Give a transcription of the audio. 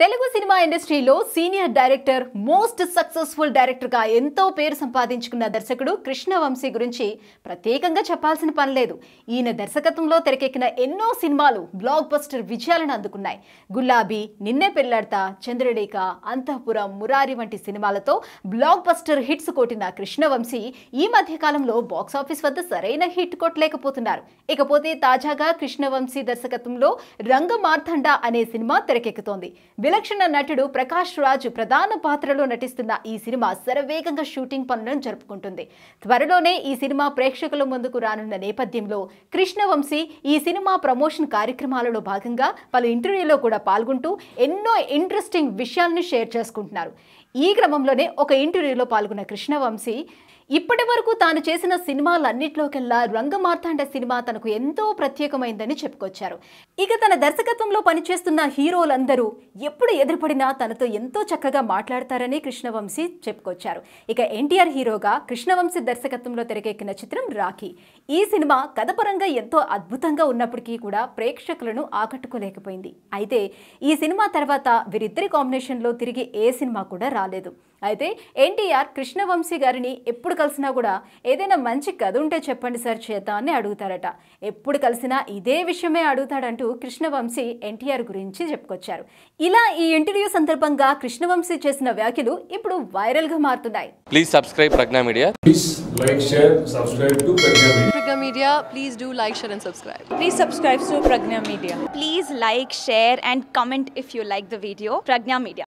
Telugu cinema ఇండస్ట్రీలో senior director most successful director గా ఎంతో పేరు సంపాదించుకున్న దర్శకుడు కృష్ణవంశీ గురించి ప్రత్యేకంగా చెప్పాల్సిన పని లేదు ఈయన దర్శకత్వంలో తెరకెక్కిన ఎన్నో సినిమాలు బ్లాక్ బస్టర్ విజయాలను అందుకున్నాయి గులాబీ నిన్నే పెళ్లాడతా చంద్రడేక అంతఃపురం మురారి వంటి సినిమాలతో బ్లాక్ బస్టర్ హిట్స్ కొట్టిన కృష్ణవంశీ ఈ మధ్య కాలంలో బాక్సాఫీస్ వద్ద సరైన హిట్ కొట్టలేకపోతున్నారు ఇకపోతే తాజాగా కృష్ణవంశీ దర్శకత్వంలో రంగ మార్తండ అనే సినిమా తెరకెక్కుతోంది విలక్షణ నటుడు ప్రకాష్ రాజ్ ప్రధాన పాత్రలో నటిస్తున్న ఈ సినిమా శరవేగంగా షూటింగ్ పనులను జరుపుకుంటుంది త్వరలోనే ఈ సినిమా ప్రేక్షకుల ముందుకు రానున్న నేపథ్యంలో కృష్ణవంశీ ఈ సినిమా ప్రమోషన్ కార్యక్రమాలలో భాగంగా పలు ఇంటర్వ్యూలో కూడా పాల్గొంటూ ఎన్నో ఇంట్రెస్టింగ్ విషయాలను షేర్ చేసుకుంటున్నారు ఈ క్రమంలోనే ఒక ఇంటర్వ్యూలో పాల్గొన్న కృష్ణవంశీ ఇప్పటి వరకు తాను చేసిన సినిమాలన్నిట్లోకెల్లా రంగమార్తాండ సినిమా తనకు ఎంతో ప్రత్యేకమైందని చెప్పుకొచ్చారు ఇక తన దర్శకత్వంలో పనిచేస్తున్న హీరోలందరూ ఎప్పుడు ఎదురుపడినా తనతో ఎంతో చక్కగా మాట్లాడతారని కృష్ణవంశీ చెప్పుకొచ్చారు ఇక ఎన్టీఆర్ హీరోగా కృష్ణవంశీ దర్శకత్వంలో తెరకెక్కిన చిత్రం రాఖీ ఈ సినిమా కథపరంగా ఎంతో అద్భుతంగా ఉన్నప్పటికీ కూడా ప్రేక్షకులను ఆకట్టుకోలేకపోయింది అయితే ఈ సినిమా తర్వాత వీరిద్దరి కాంబినేషన్లో తిరిగి ఏ సినిమా కూడా రాలేదు అయితే ఎన్టీఆర్ కృష్ణవంశీ గారిని ఎప్పుడు కలిసినా కూడా ఏదైనా మంచి కథ ఉంటే చెప్పండి సార్ చేద్దాం అని అడుగుతారట ఎప్పుడు కలిసినా ఇదే విషయమే అడుగుతాడంటూ కృష్ణవంశీ ఎన్టీఆర్ గురించి చెప్పుకొచ్చారు ఇలా ఈ ఇంటర్వ్యూ సందర్భంగా కృష్ణవంశీ చేసిన వ్యాఖ్యలు ఇప్పుడు వైరల్గా మారుతున్నాయి Please subscribe Pragna Media. Please like, share, subscribe to Pragya Media. Pragya Media, please do like, share, and subscribe. Please subscribe to Pragna Media. Please like, share, and comment if you like the video. Pragna Media.